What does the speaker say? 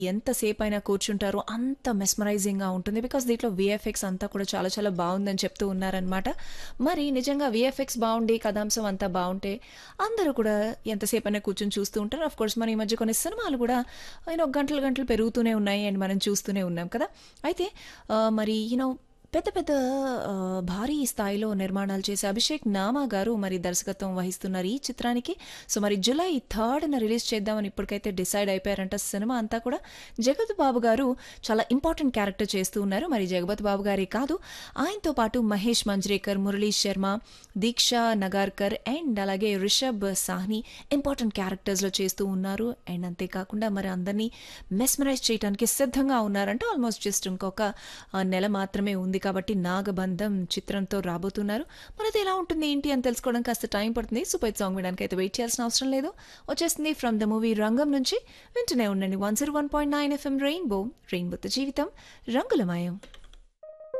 ఎంతసేపు అయినా కూర్చుంటారో అంత మెస్మరైజింగ్‌గా ఉంటుంది. బికాజ్ దీంట్లో వీఎఫ్ఎక్స్ అంతా కూడా చాలా చాలా బావుందని చెప్తూ ఉన్నారనమాట. మరి నిజంగా వీఎఫ్ఎక్స్ బావుండి, కథాంశం అంతా బావుంటే అందరూ కూడా ఎంతసేపైనా కూర్చొని చూస్తూ ఉంటారు. ఆఫ్ కోర్స్ మన ఈ మధ్య కొన్ని సినిమాలు కూడా యూ నో గంటలు గంటలు పెరుగుతూనే ఉన్నాయి అండ్ మనం చూస్తూనే ఉన్నాం కదా! అయితే ఆహ్, మరి యూ నో పెద్ద పెద్ద ఆహ్, భారీ స్థాయిలో నిర్మాణాలు చేసే అభిషేక్ నామా గారు మరి దర్శకత్వం వహిస్తున్నారు ఈ చిత్రానికి. సో మరి జులై 3న రిలీజ్ చేద్దామని ఇప్పటికైతే డిసైడ్ అయిపోయారంట. సినిమా అంతా కూడా జగపతి బాబు గారు చాలా ఇంపార్టెంట్ క్యారెక్టర్ చేస్తూ ఉన్నారు. మరి జగపతి బాబు గారే కాదు ఆయనతో పాటు మహేష్ మంజ్రేకర్, మురళీ శర్మ, దీక్షా నగార్కర్ అండ్ అలాగే రిషబ్ సాహ్ని ఇంపార్టెంట్ క్యారెక్టర్స్‌లో చేస్తూ ఉన్నారు. అండ్ అంతేకాకుండా మరి అందరినీ మెస్మరైజ్ చేయడానికి సిద్ధంగా ఉన్నారంట. ఆల్మోస్ట్ జస్ట్ ఇంకొక ఆహ్, నెల మాత్రమే ఉంది కాబట్టి నాగబంధం చిత్రంతో రాబోతున్నారు. మరి అది ఎలా ఉంటుంది ఏంటి అని తెలుసుకోవడం కాస్త టైం పడుతుంది. సూపర్ హిట్ సాంగ్ వినడానికి అయితే వెయిట్ చేయాల్సిన అవసరం లేదు. వచ్చేస్తుంది ఫ్రమ్ ద మూవీ రంగం నుంచి వింటూనే ఉండండి 101.9 ఎఫ్ఎం రెయిన్బో రెయిన్బోతో జీవితం రంగులమయం.